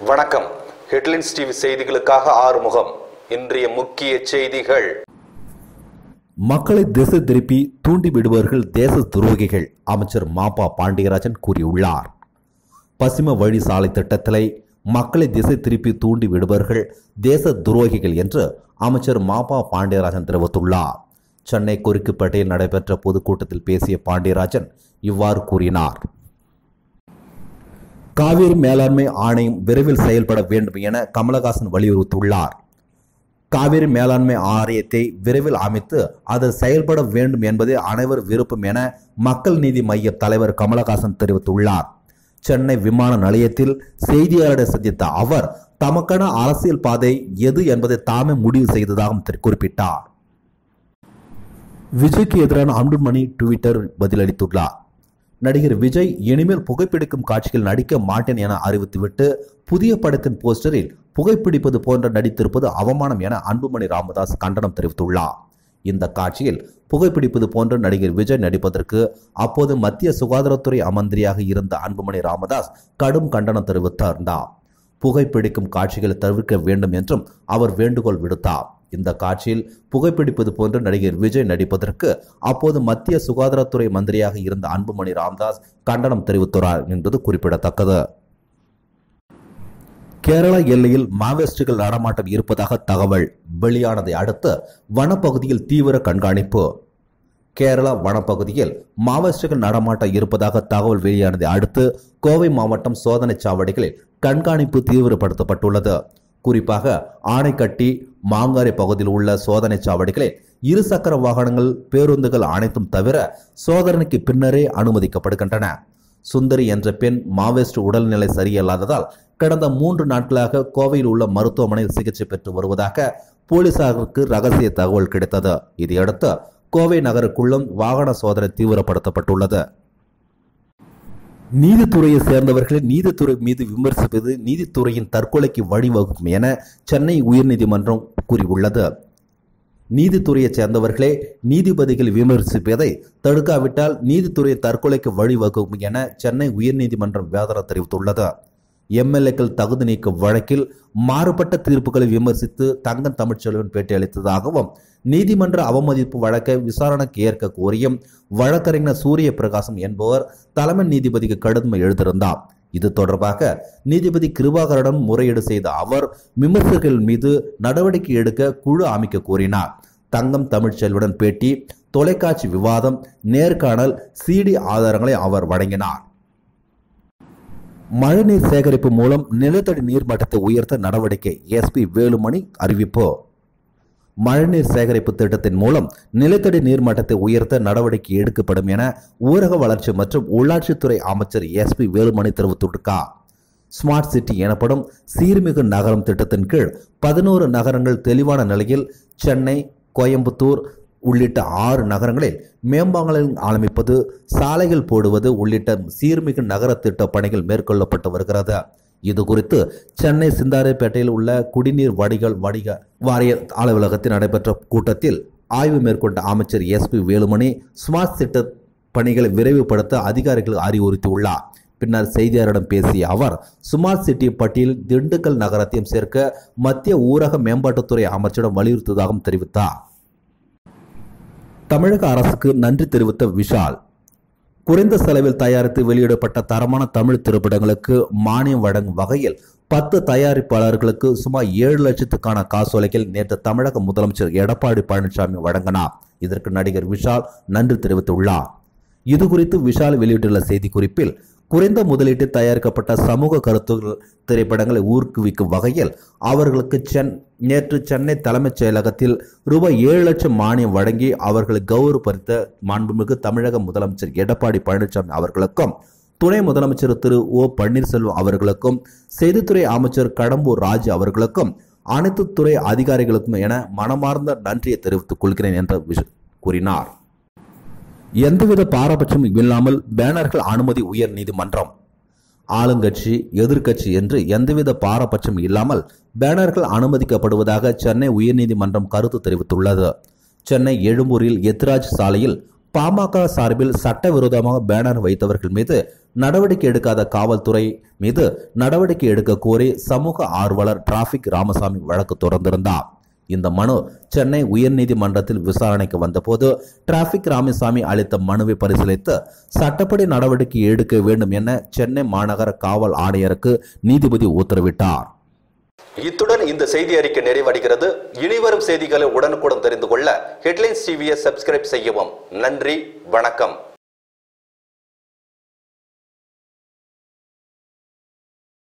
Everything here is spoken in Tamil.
வணக்கம் ஹெட்லைன்ஸ் டிவி செய்திகளுக்காக ஆறுமுகம் இன்றைய முக்கிய செய்திகள் மக்களை திசை திருப்பி தூண்டி விடுபவர்கள் தேச துரோகிகள் அமைச்சர் மாப்பா பாண்டியராஜன் கூறியுள்ளார் பசிம வழி சாலை திட்டத்திலே மக்களை திசை திருப்பி தூண்டி விடுபவர்கள் தேச துரோகிகள் என்று அமைச்சர் மாப்பா பாண்டியராஜன் தெரிவித்துள்ளார் சென்னை குறுக்குப்பேட்டையில் நடைபெற்ற பொதுக்கூட்டத்தில் பேசிய பாண்டியராஜன் இவ்வாறு கூறினார் காவிரி மேலாண்மை ஆணையம் விரைவில் செயல்பட வேண்டும் என கமலஹாசன் வலியுறுத்தியுள்ளார் காவிரி மேலாண்மை ஆணையத்தை விரைவில் அமைத்து அது செயல்பட வேண்டும் என்பதே அனைவர் விருப்பம் என மக்கள் நீதி மைய தலைவர் கமலஹாசன் தெரிவித்துள்ளார் சென்னை விமான நிலையத்தில் செய்தியாளரை சந்தித்த அவர் தமக்கான அரசியல் பாதை எது என்பதை தாமே முடிவு செய்ததாகவும் தெரி- குறிப்பிட்டார் விஜய்க்கு எதிரான அன்புமணி ட்விட்டர் பதிலளித்துள்ளார் நடிகர் விஜய் இனிமேல் புகைப்பிடிக்கும் காட்சியில் நடிக்க மாட்டேன் என அறிவித்துவிட்டு புதிய படத்தின் போஸ்டரில் புகைப்பிடிப்பது போன்ற நடித்திருப்பது அவமானம் என அன்புமணி ராமதாஸ் கண்டனம் தெரிவித்துள்ளார் இந்த காட்சியில் புகைப்பிடிப்பது போன்ற நடிகர் விஜய் நடிப்பதற்கு அப்போது மத்திய சுகாதாரத்துறை மந்திரியாக இருந்த அன்புமணி ராமதாஸ் கடும் கண்டனம் தெரிவித்திருந்தார் புகைப்பிடிக்கும் காட்சிகளை தவிர்க்க வேண்டும் என்றும் அவர் வேண்டுகோள் விடுத்தார் இந்த காட்சியில் புகைப்பிடிப்பது போன்று நடிகர் விஜய் நடிப்பதற்கு அப்போது மத்திய சுகாதாரத்துறை மந்திரியாக இருந்த அன்புமணி ராமதாஸ் கண்டனம் தெரிவித்துள்ளார் என்பது குறிப்பிடத்தக்கது கேரளா எல்லையில் மாவோயிஸ்டுகள் நடமாட்டம் இருப்பதாக தகவல் வெளியானதை அடுத்து வனப்பகுதியில் தீவிர கண்காணிப்பு கேரளா வனப்பகுதியில் மாவோயிஸ்டுகள் நடமாட்டம் இருப்பதாக தகவல் வெளியானதை அடுத்து கோவை மாவட்டம் சோதனைச் சாவடிகளில் கண்காணிப்பு தீவிரப்படுத்தப்பட்டுள்ளது குறிப்பாக ஆனைக்கட்டி மாங்காரை பகுதியில் உள்ள சோதனைச் சாவடிகளில் இருசக்கர வாகனங்கள் பேருந்துகள் அனைத்தும் தவிர சோதனைக்கு பின்னரே அனுமதிக்கப்படுகின்றன சுந்தரி என்ற பெண் மாவோயிஸ்ட் உடல்நிலை சரியில்லாததால் கடந்த மூன்று நாட்களாக கோவையில் உள்ள மருத்துவமனையில் சிகிச்சை பெற்று வருவதாக போலீசாருக்கு ரகசிய தகவல் கிடைத்தது இதையடுத்து கோவை நகருக்குள்ளும் வாகன சோதனை தீவிரப்படுத்தப்பட்டுள்ளது நீதித்துறையை சேர்ந்தவர்களை நீதித்துறை மீது விமர்சிப்பது நீதித்துறையின் தற்கொலைக்கு வழிவகுக்கும் என சென்னை உயர்நீதிமன்றம் கூறியுள்ளது நீதித்துறையைச் சேர்ந்தவர்களே நீதிபதிகள் விமர்சிப்பதை தடுக்காவிட்டால் நீதித்துறை தற்கொலைக்கு வழிவகுக்கும் என சென்னை உயர்நீதிமன்றம் வேதனை தெரிவித்துள்ளது எம்எல்ஏக்கள் தகுதி நீக்க வழக்கில் மாறுபட்ட தீர்ப்புகளை விமர்சித்து தங்கம் தமிழ்ச்செல்வன் பேட்டியளித்ததாகவும் நீதிமன்ற அவமதிப்பு வழக்கை விசாரணைக்கு ஏற்க கோரியும் வழக்கறிஞர் சூரிய பிரகாசம் என்பவர் தலைமை நீதிபதிக்கு கடிதம் எழுதியிருந்தார் இது தொடர்பாக நீதிபதி கிருபாகரிடம் முறையீடு செய்த அவர் விமர்சகர்கள் மீது நடவடிக்கை எடுக்க குழு அமைக்க கோரினார் தங்கம் தமிழ்ச்செல்வன் பேட்டி தொலைக்காட்சி விவாதம் நேர்காணல் சிடி ஆதாரங்களை அவர் வழங்கினார் மழைநீர் சேகரிப்பு மூலம் நிலத்தடி நீர்மட்டத்தை உயர்த்த நடவடிக்கை எஸ்பி வேலுமணி அறிவிப்பு மழைநீர் சேகரிப்பு திட்டத்தின் மூலம் நிலத்தடி நீர்மட்டத்தை உயர்த்த நடவடிக்கை எடுக்கப்படும் என ஊரக வளர்ச்சி மற்றும் உள்ளாட்சித்துறை அமைச்சர் எஸ்பி வேலுமணி தெரிவித்துள்ளார் ஸ்மார்ட் சிட்டி எனப்படும் சீர்மிகு நகரம் திட்டத்தின் கீழ் பதினோரு நகரங்கள் தெளிவான நிலையில் சென்னை கோயம்புத்தூர் உள்ளிட்ட ஆறு நகரங்களில் மேம்பாலங்கள் ஆரம்பிப்பது சாலைகள் போடுவது உள்ளிட்ட சீர்மிகு நகர திட்ட பணிகள் மேற்கொள்ளப்பட்டு வருகிறது இது குறித்து சென்னை சிந்தாரைப்பேட்டையில் உள்ள குடிநீர் வடிகால் வடிக வாரிய அலுவலகத்தில் நடைபெற்ற கூட்டத்தில் ஆய்வு மேற்கொண்ட அமைச்சர் எஸ்பி வேலுமணி ஸ்மார்ட் திட்ட பணிகளை விரைவுபடுத்த அதிகாரிகளுக்கு அறிவுறுத்தியுள்ளார் பின்னர் செய்தியாளரிடம் பேசிய அவர் ஸ்மார்ட் சிட்டி பட்டியலில் திண்டுக்கல் நகரத்தையும் சேர்க்க மத்திய ஊரக மேம்பாட்டுத்துறை அமைச்சரிடம் வலியுறுத்துவதாகவும் தெரிவித்தார் தமிழக அரசுக்கு நன்றி தெரிவித்த விஷால் குறைந்த செலவில் தயாரித்து வெளியிடப்பட்ட தரமான தமிழ் திரைப்படங்களுக்கு மானியம் வழங்கும் வகையில் பத்து தயாரிப்பாளர்களுக்கு சுமார் ஏழு லட்சத்துக்கான காசோலைகள் நேற்று தமிழக முதலமைச்சர் எடப்பாடி பழனிசாமி வழங்கினார் இதற்கு நடிகர் விஷால் நன்றி தெரிவித்துள்ளார் இது குறித்து விஷால் வெளியிட்டுள்ள செய்திக்குறிப்பில் குறைந்த முதலீட்டில் தயாரிக்கப்பட்ட சமூக கருத்து திரைப்படங்களை ஊக்குவிக்கும் வகையில் அவர்களுக்கு சென் நேற்று சென்னை தலைமைச் செயலகத்தில் ரூபாய் ஏழு லட்சம் மானியம் வழங்கி அவர்களை கௌரவப்படுத்த மாண்புமிகு தமிழக முதலமைச்சர் எடப்பாடி பழனிசாமி அவர்களுக்கும் துணை முதலமைச்சர் திரு ஓ பன்னீர்செல்வம் அவர்களுக்கும் செய்தித்துறை அமைச்சர் கடம்பூர் ராஜு அவர்களுக்கும் அனைத்து துறை அதிகாரிகளுக்கும் என மனமார்ந்த நன்றியை தெரிவித்துக் கொள்கிறேன் என்று விஷ- கூறினார் எந்தவித பாரபட்சமும் இல்லாமல் பேனர்கள் அனுமதி உயர் நீதிமன்றம் ஆளுங்கட்சி எதிர்க்கட்சி என்று எந்தவித பாரபட்சம் இல்லாமல் பேனர்கள் அனுமதிக்கப்படுவதாக சென்னை உயர்நீதிமன்றம் கருத்து தெரிவித்துள்ளது சென்னை எழும்பூரில் எத்ராஜ் சாலையில் பாமக சார்பில் சட்டவிரோதமாக பேனர் வைத்தவர்கள் மீது நடவடிக்கை எடுக்காத காவல்துறை மீது நடவடிக்கை எடுக்க கோரி சமூக ஆர்வலர் டிராபிக் ராமசாமி வழக்கு தொடர்ந்திருந்தார் இந்த மனு சென்னை உயர்நீதிமன்றத்தில் விசாரணைக்கு வந்தபோது டிராபிக் ராமசாமி அளித்த மனுவை பரிசீலித்து சட்டப்படி நடவடிக்கை எடுக்க வேண்டும் என சென்னை மாநகர காவல் ஆணையருக்கு நீதிபதி உத்தரவிட்டார் இத்துடன் இந்த செய்தி அறிக்கை நிறைவடைகிறது இனிவரும் செய்திகளை உடனுக்குடன் தெரிந்து கொள்ள ஹெட்லைன்ஸ் டிவியை சப்ஸ்கிரைப் செய்யவும் நன்றி வணக்கம்